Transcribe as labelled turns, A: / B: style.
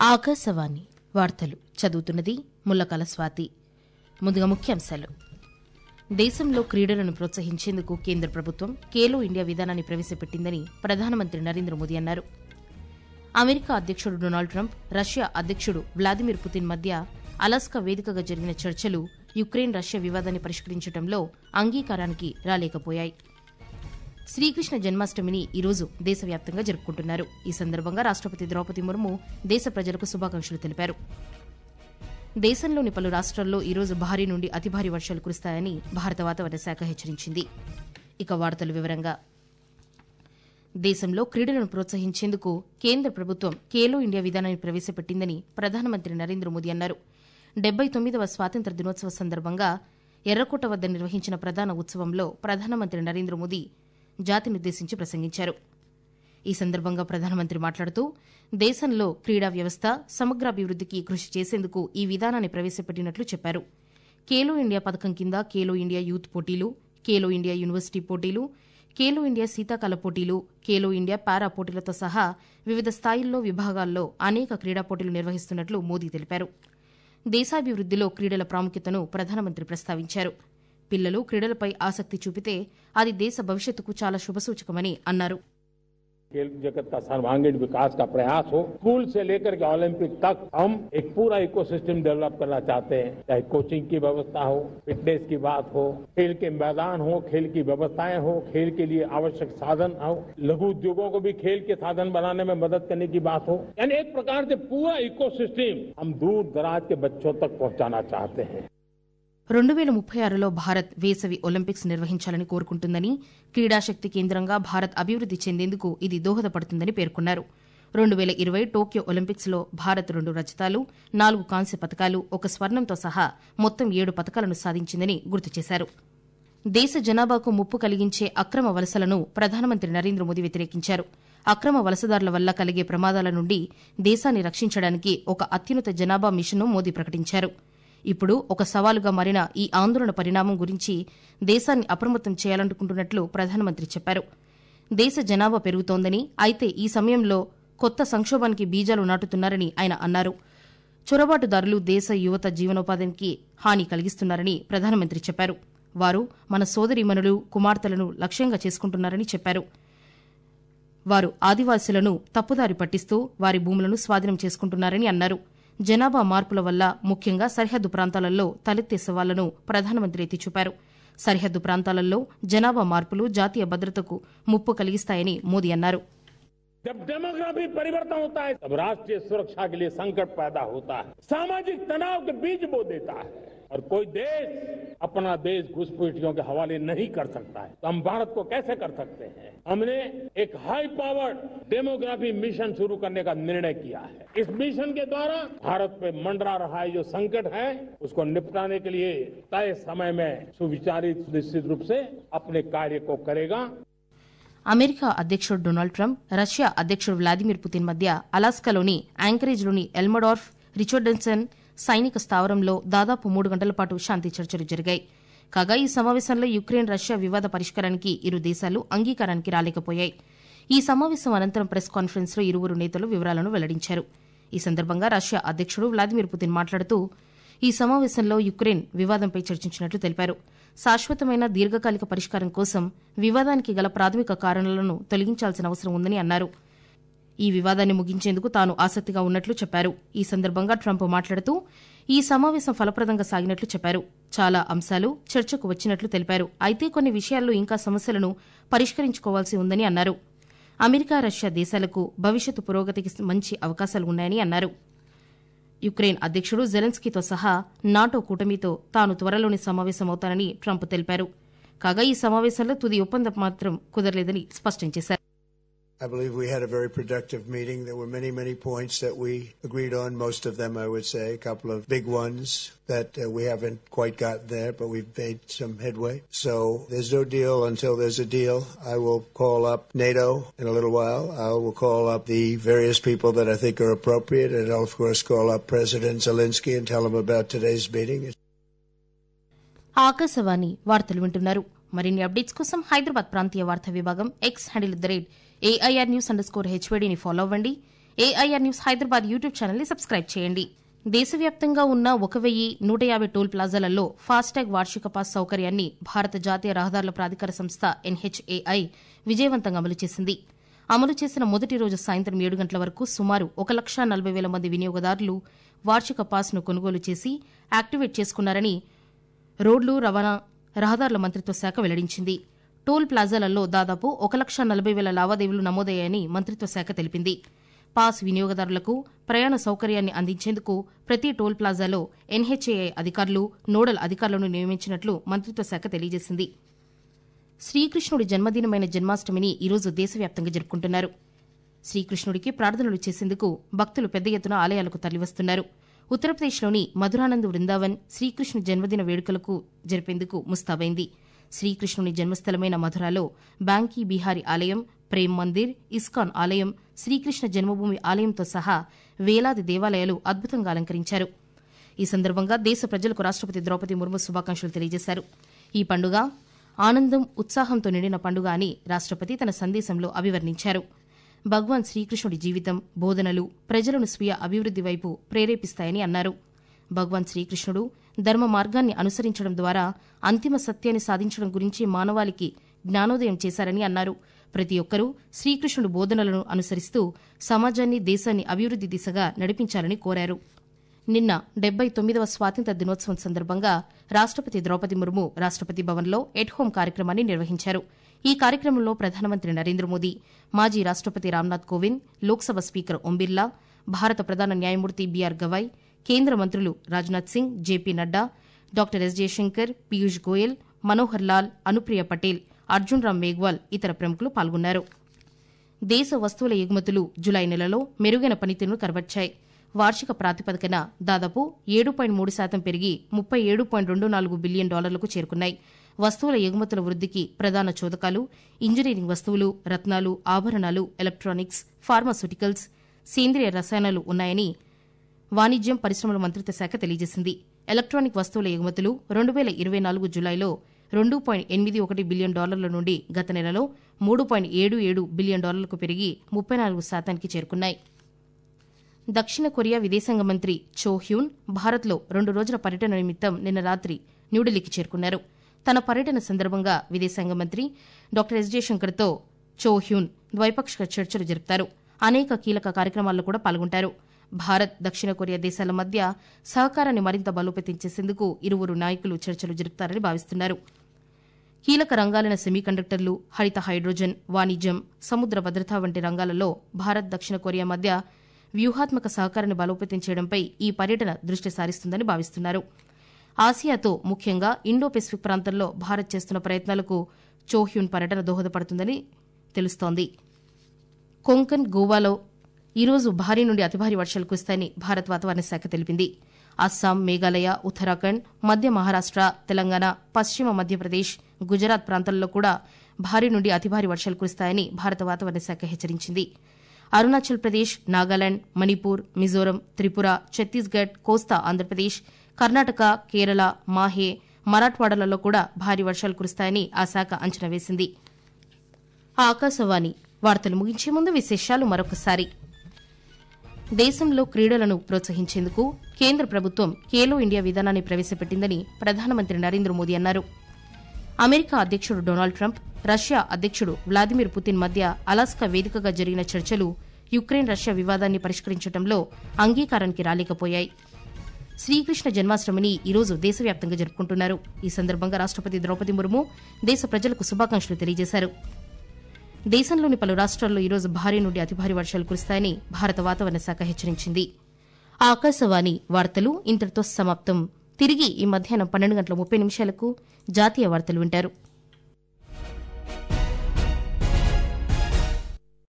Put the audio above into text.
A: ఆకాశవాణి వార్తలు చదువుతున్నది ముల్లకల స్వాతి ముందుగా ముఖ్యాంశాలు దేశంలో క్రీడలను ప్రోత్సహించేందుకు కేంద్ర ప్రభుత్వం ఖేలో ఇండియా విధానాన్ని ప్రవేశపెట్టిందని ప్రధానమంత్రి నరేంద్ర మోదీ అన్నారు అమెరికా అధ్యక్షుడు డొనాల్డ్ ట్రంప్ రష్యా అధ్యక్షుడు వ్లాదిమిర్ పుతిన్ మధ్య అలాస్కా వేదికగా జరిగిన చర్చలు యుక్రెయిన్ రష్యా వివాదాన్ని పరిష్కరించడంలో అంగీకారానికి రాలేకపోయాయి శ్రీకృష్ణ జన్మాష్టమిని ఈరోజు దేశవ్యాప్తంగా జరుపుకుంటున్నారు ఈ సందర్భంగా రాష్టపతి ద్రౌపది ముర్ము దేశ ప్రజలకు శుభాకాంక్షలు తెలిపారు దేశంలోని పలు రాష్ట్రాల్లో ఈరోజు భారీ నుండి అతి భారీ వర్షాలు కురుస్తాయని భారత వాతావరణ శాఖ హెచ్చరించింది ఇక వార్తలు వివరంగా దేశంలో క్రీడలను ప్రోత్సహించేందుకు కేంద్ర ప్రభుత్వం ఖేలో ఇండియా విధానాన్ని ప్రవేశపెట్టిందని ప్రధానమంత్రి నరేంద్ర మోదీ అన్నారు డెబ్బై తొమ్మిదవ స్వాతంత్ర దినోత్సవ సందర్భంగా ఎర్రకోట వద్ద నిర్వహించిన ప్రధాన ఉత్సవంలో ప్రధానమంత్రి నరేంద్ర మోదీ జాతినుద్దేశించి ప్రసంగించారు ఈ సందర్భంగా ప్రధానమంత్రి మాట్లాడుతూ దేశంలో క్రీడా వ్యవస్థ సమగ్రాభివృద్దికి కృషి చేసేందుకు ఈ విధానాన్ని ప్రవేశపెట్టినట్లు చెప్పారు ఖేలో ఇండియా పథకం కింద ఖేలో ఇండియా యూత్ పోటీలు ఖేలో ఇండియా యూనివర్సిటీ పోటీలు ఖేలో ఇండియా శీతాకాల పోటీలు ఖేలో ఇండియా పారా పోటీలతో సహా వివిధ స్థాయిల్లో విభాగాల్లో అనేక క్రీడా పోటీలు నిర్వహిస్తున్నట్లు మోదీ తెలిపారు దేశాభివృద్దిలో క్రీడల ప్రాముఖ్యతను ప్రధానమంత్రి ప్రస్తావించారు పిల్లలు క్రీడలపై ఆసక్తి చూపితే అది దేశ భవిష్యత్తుకు చాలా శుభసూచకమని అన్నారు
B: खेल जगत का सर्वांगीण विकास का प्रयास हो स्कूल से लेकर के ओलंपिक तक हम एक पूरा इकोसिस्टम डेवलप करना चाहते हैं चाहे कोचिंग की व्यवस्था हो फिटनेस की बात हो खेल के मैदान हो खेल की व्यवस्थाएं हो खेल के लिए आवश्यक साधन हो लघु उद्योगों को भी खेल के साधन बनाने में मदद करने की बात हो यानी एक प्रकार से पूरा इकोसिस्टम हम दूर दराज के बच्चों तक पहुंचाना चाहते हैं
A: రెండు వేల ముప్పై ఆరులో భారత్ వేసవి ఒలింపిక్స్ నిర్వహించాలని కోరుకుంటుందని క్రీడాశక్తి కేంద్రంగా భారత్ అభివృద్ది చెందేందుకు ఇది దోహదపడుతుందని పేర్కొన్నారు రెండు వేల ఇరవై టోక్యో ఒలింపిక్స్లో భారత్ రెండు రజతాలు నాలుగు కాంస్య పతకాలు ఒక స్వర్ణంతో సహా మొత్తం ఏడు పతకాలను సాధించిందని గుర్తు చేశారు దేశ జనాభాకు ముప్పు కలిగించే అక్రమ వలసలను ప్రధానమంత్రి నరేంద్ర మోదీ వ్యతిరేకించారు అక్రమ వలసదారుల వల్ల కలిగే ప్రమాదాల నుండి దేశాన్ని రక్షించడానికి ఒక అత్యున్నత జనాభా మిషన్ను మోదీ ప్రకటించారు ఇప్పుడు ఒక సవాలుగా మారిన ఈ ఆందోళన పరిణామం గురించి దేశాన్ని అప్రమత్తం చేయాలనుకుంటున్నట్లు ప్రధానమంత్రి చెప్పారు దేశ జనాభా పెరుగుతోందని అయితే ఈ సమయంలో కొత్త సంక్షోభానికి బీజాలు నాటుతున్నారని ఆయన అన్నారు చొరబాటుదారులు దేశ యువత జీవనోపాధికి హాని కలిగిస్తున్నారని ప్రధానమంత్రి చెప్పారు వారు మన సోదరీమణులు కుమార్తెలను లక్ష్యంగా చేసుకుంటున్నారని చెప్పారు వారు ఆదివాసులను తప్పుదారి పట్టిస్తూ వారి భూములను స్వాధీనం చేసుకుంటున్నారని అన్నారు జనాభా మార్పుల వల్ల ముఖ్యంగా సరిహద్దు ప్రాంతాలలో తలెత్తే సవాళ్లను ప్రధానమంత్రి ఎత్తి చూపారు సరిహద్దు ప్రాంతాలలో జనాభా మార్పులు జాతీయ భద్రతకు ముప్పు కలిగిస్తాయని మోదీ అన్నారు
B: जब डेमोग्राफी परिवर्तन होता है तब राष्ट्रीय सुरक्षा के लिए संकट पैदा होता है सामाजिक तनाव के बीज बो देता है और कोई देश अपना देश घुसपैठियों के हवाले नहीं कर सकता है तो हम भारत को कैसे कर सकते हैं हमने एक हाई पावर्ड डेमोग्राफी मिशन शुरू करने का निर्णय किया है इस मिशन के द्वारा भारत पे मंडरा रहा है जो संकट है उसको निपटाने के लिए तय समय में सुविचारित निश्चित रूप से अपने कार्य को करेगा
A: అమెరికా అధ్యక్షుడు డొనాల్డ్ ట్రంప్ రష్యా అధ్యక్షుడు వ్లాదిమిర్ పుతిన్ మధ్య అలాస్కాలోని యాంకరేజ్లోని ఎల్మడార్ఫ్ రిచర్డన్సన్ సైనిక స్థావరంలో దాదాపు మూడు గంటల పాటు శాంతి చర్చలు జరిగాయి కాగా ఈ సమావేశంలో యుక్రెయిన్ రష్యా వివాద పరిష్కారానికి ఇరు దేశాలు అంగీకారానికి రాలేకపోయాయి ఈ సమావేశం అనంతరం ప్రెస్ కాన్ఫరెన్స్లో ఇరువురు నేతలు వివరాలను వెల్లడించారు ఈ సందర్భంగా రష్యా అధ్యక్షుడు వ్లాదిమిర్ పుతిన్ మాట్లాడుతూ ఈ సమావేశంలో యుక్రెయిన్ వివాదంపై చర్చించినట్లు తెలిపారు శాశ్వతమైన దీర్ఘకాలిక పరిష్కారం కోసం వివాదానికి గల ప్రాథమిక కారణాలను తొలగించాల్సిన అవసరం ఉందని అన్నారు ఈ వివాదాన్ని ముగించేందుకు తాను ఆసక్తిగా ఉన్నట్లు చెప్పారు ఈ సందర్భంగా ట్రంప్ మాట్లాడుతూ ఈ సమావేశం ఫలప్రదంగా సాగినట్లు చెప్పారు చాలా అంశాలు చర్చకు వచ్చినట్లు తెలిపారు అయితే కొన్ని విషయాల్లో ఇంకా సమస్యలను పరిష్కరించుకోవాల్సి ఉందని అన్నారు అమెరికా రష్యా దేశాలకు భవిష్యత్తు పురోగతికి మంచి అవకాశాలు ఉన్నాయని అన్నారు యుక్రెయిన్ అధ్యక్షుడు జెలెన్స్కీతో సహా నాటో కూటమితో తాను త్వరలోనే సమావేశమవుతానని ట్రంప్ తెలిపారు కాగా ఈ సమావేశంలో తుది ఒప్పందం మాత్రం కుదరలేదని స్పష్టం చేశారు
C: I believe we had a very productive meeting. There were many, many points that we agreed on. Most of them, I would say, a couple of big ones that uh, we haven't quite gotten there, but we've made some headway. So there's no deal until there's a deal. I will call up NATO in a little while. I will call up the various people that I think are appropriate, and I'll of course call up President Zelensky and tell him about today's meeting.
A: Akashvani వార్తలు వింటున్నారు మరిన్ని updates కోసం హైదరాబాద్ ప్రాంతీయ వార్తా విభాగం X handle the rate AIR news underscore స్కోర్ హెచ్వేడీని follow అవ్వండి ఏఐఆర్ న్యూస్ హైదరాబాద్ యూట్యూబ్ ఛానల్ని సబ్స్క్రైబ్ చేయండి దేశవ్యాప్తంగా ఉన్న ఒక వెయ్యి నూట యాభై టోల్ ప్లాజాలలో ఫాస్టాగ్ వార్షిక పాస్ సౌకర్యాన్ని భారత జాతీయ రహదారుల ప్రాధికార సంస్థ ఎన్హెచ్ఏఐ విజయవంతంగా అమలు చేసింది అమలు చేసిన మొదటి రోజు సాయంత్రం ఏడు గంటల వరకు సుమారు ఒక లక్ష నలభై వేల మంది వినియోగదారులు వార్షిక పాస్ను కొనుగోలు చేసి యాక్టివేట్ చేసుకున్నారని రోడ్లు రవాణా రహదారుల మంత్రిత్వ శాఖ వెల్లడించింది టోల్ ప్లాజాలలో దాదాపు ఒక లక్ష నలభై వేల లావాదేవీలు నమోదయ్యాయని మంత్రిత్వ శాఖ తెలిపింది పాస్ వినియోగదారులకు ప్రయాణ సౌకర్యాన్ని అందించేందుకు ప్రతి టోల్ ప్లాజాలో ఎన్హెచ్ఏఐ అధికారులు నోడల్ అధికారులను నియమించినట్లు మంత్రిత్వ శాఖ తెలియజేసింది శ్రీకృష్ణుడి జన్మదినమైన జన్మాష్టమిని ఈరోజు దేశవ్యాప్తంగా జరుపుకుంటున్నారు శ్రీకృష్ణుడికి ప్రార్థనలు చేసేందుకు భక్తులు పెద్ద ఎత్తున ఆలయాలకు తరలివస్తున్నారు ఉత్తరప్రదేశ్లోని మధురానంద్ బృందావన్ శ్రీకృష్ణు జన్మదిన వేడుకలకు జరిపేందుకు ముస్తాబైంది శ్రీకృష్ణుని జన్మస్థలమైన మధురాలో బాంకీ బిహారీ ఆలయం ప్రేమ్ మందిర్ ఇస్కాన్ ఆలయం శ్రీకృష్ణ జన్మభూమి ఆలయంతో సహా వేలాది దేవాలయాలు అద్భుతంగా అలంకరించారు ఈ సందర్భంగా దేశ ప్రజలకు రాష్టపతి ద్రౌపది ముర్ము శుభాకాంక్షలు తెలియజేశారు ఈ పండుగ ఆనందం ఉత్సాహంతో నిండిన పండుగ అని రాష్టపతి తన సందేశంలో అభివర్ణించారు భగవాన్ శ్రీకృష్ణుడి జీవితం బోధనలు ప్రజలను స్వీయ అభివృద్ది వైపు ప్రేరేపిస్తాయని అన్నారు భగవాన్ శ్రీకృష్ణుడు ధర్మ మార్గాన్ని అనుసరించడం ద్వారా అంతిమ సత్యాన్ని సాధించడం గురించి మానవాళికి జ్ఞానోదయం చేశారని అన్నారు ప్రతి ఒక్కరూ శ్రీకృష్ణుడు బోధనలను అనుసరిస్తూ సమాజాన్ని దేశాన్ని అభివృద్ది దిశగా నడిపించాలని కోరారు నిన్న డెబ్బై తొమ్మిదవ స్వాతంత్ర దినోత్సవం సందర్భంగా రాష్టపతి ద్రౌపది ముర్ము రాష్టపతి భవన్లో ఎట్ హోం కార్యక్రమాన్ని నిర్వహించారు ఈ కార్యక్రమంలో ప్రధానమంత్రి నరేంద్ర మోదీ మాజీ రాష్టపతి రామ్నాథ్ కోవింద్ లోక్సభ స్పీకర్ ఓం బిర్లా భారత ప్రధాన న్యాయమూర్తి బీఆర్ గవాయ్ కేంద్ర మంత్రులు Rajnath Singh JP Nadda doctor S Jaishankar Piyush Goyal Manohar Lal Anupriya Patel Arjun Ram Meghwal ఇతర ప్రముఖులు పాల్గొన్నారు దేశ వస్తువుల ఎగుమతులు జులై నెలలో మెరుగైన పనితీరును కనబర్చాయి వార్షిక ప్రాతిపదికన దాదాపు ఏడు పాయింట్ మూడు శాతం పెరిగి ముప్పై ఏడు పాయింట్ రెండు నాలుగు బిలియన్ డాలర్లకు చేరుకున్నాయి వస్తువుల ఎగుమతుల వృద్దికి ప్రధాన చోదకాలు ఇంజనీరింగ్ వస్తువులు రత్నాలు ఆభరణాలు ఎలక్ట్రానిక్స్ ఫార్మాస్యూటికల్స్ సేంద్రియ రసాయనాలు ఉన్నాయని వాణిజ్యం పరిశ్రమల మంత్రిత్వ శాఖ తెలియజేసింది ఎలక్ట్రానిక్ వస్తువుల ఎగుమతులు రెండు వేల ఇరవై నాలుగు జులైలో రెండు పాయింట్ ఎనిమిది ఒకటి బిలియన్ డాలర్ల నుండి గత నెలలో మూడు పాయింట్ ఏడు ఏడు బిలియన్ డాలర్లకు పెరిగి ముప్పై నాలుగు శాతానికి చేరుకున్నాయి దక్షిణ కొరియా విదేశాంగ మంత్రి చో హ్యూన్ భారత్లో రెండు రోజుల పర్యటన నిమిత్తం నిన్న రాత్రి న్యూఢిల్లీకి చేరుకున్నారు తన పర్యటన సందర్భంగా విదేశాంగ మంత్రి డాక్టర్ ఎస్ జయశంకర్తో చో హ్యూన్ ద్వైపాక్షిక చర్చలు జరుపుతారు అనేక కీలక కార్యక్రమాల్లో కూడా పాల్గొంటారు భారత్ దక్షిణ కొరియా దేశాల మధ్య సహకారాన్ని మరింత బలోపేతం చేసేందుకు ఇరువురు నాయకులు చర్చలు జరుపుతారని భావిస్తున్నారు కీలక రంగాలైన సెమీకండక్టర్లు హరిత హైడ్రోజన్ వాణిజ్యం సముద్ర భద్రత వంటి రంగాలలో భారత్ దక్షిణ కొరియా మధ్య వ్యూహాత్మక సహకారాన్ని బలోపేతం చేయడంపై ఈ పర్యటన దృష్టి సారిస్తుందని భావిస్తున్నారు ఆసియాతో ముఖ్యంగా ఇండో పెసిఫిక్ ప్రాంతంలో భారత్ చేస్తున్న ప్రయత్నాలకు చోహ్యూన్ పర్యటన దోహదపడుతుందని తెలుస్తోంది కొంకన్ గోవాలో ఈరోజు భారీ నుండి అతి భారీ వర్షాలు కురుస్తాయని భారత వాతావరణ శాఖ తెలిపింది అస్సాం మేఘాలయ ఉత్తరాఖండ్ మధ్య మహారాష్ట తెలంగాణ పశ్చిమ మధ్యప్రదేశ్ గుజరాత్ ప్రాంతాల్లో కూడా భారీ నుండి అతి భారీ వర్షాలు కురుస్తాయని భారత వాతావరణ శాఖ హెచ్చరించింది అరుణాచల్ ప్రదేశ్ నాగాలాండ్ మణిపూర్ మిజోరం త్రిపుర ఛత్తీస్గఢ్ కోస్తా ఆంధ్రప్రదేశ్ కర్ణాటక కేరళ మాహే మరాఠ్వాడలలో కూడా భారీ వర్షాలు కురుస్తాయని ఆ శాఖ అంచనా వేసింది ఆకాశవాణి వార్తలు ముగించే ముందు విశేషాలు మరొకసారి దేశంలో క్రీడలను ప్రోత్సహించేందుకు కేంద్ర ప్రభుత్వం ఖేలో ఇండియా విధానాన్ని ప్రవేశపెట్టిందని ప్రధానమంత్రి నరేంద్ర మోదీ అన్నారు అమెరికా అధ్యక్షుడు డొనాల్డ్ ట్రంప్ రష్యా అధ్యక్షుడు వ్లాదిమిర్ పుతిన్ మధ్య అలాస్కా వేదికగా జరిగిన చర్చలు యుక్రెయిన్ రష్యా వివాదాన్ని పరిష్కరించడంలో అంగీకారానికి రాలేకపోయాయి శ్రీకృష్ణ జన్మాష్టమిని ఈరోజు దేశవ్యాప్తంగా జరుపుకుంటున్నారు ఈ సందర్భంగా రాష్టపతి ద్రౌపది ముర్ము దేశ ప్రజలకు శుభాకాంక్షలు తెలియజేశారు దేశంలోని పలు రాష్ట్రాల్లో ఈరోజు భారీ నుండి అతి భారీ వర్షాలు కురుస్తాయని భారత వాతావరణ శాఖ హెచ్చరించింది ఆకాశవాణి వార్తలు ఇంతటితో సమాప్తం తిరిగి ఈ మధ్యాహ్నం పన్నెండు గంటల ముప్పై నిమిషాలకు జాతీయ వార్తలు వింటారు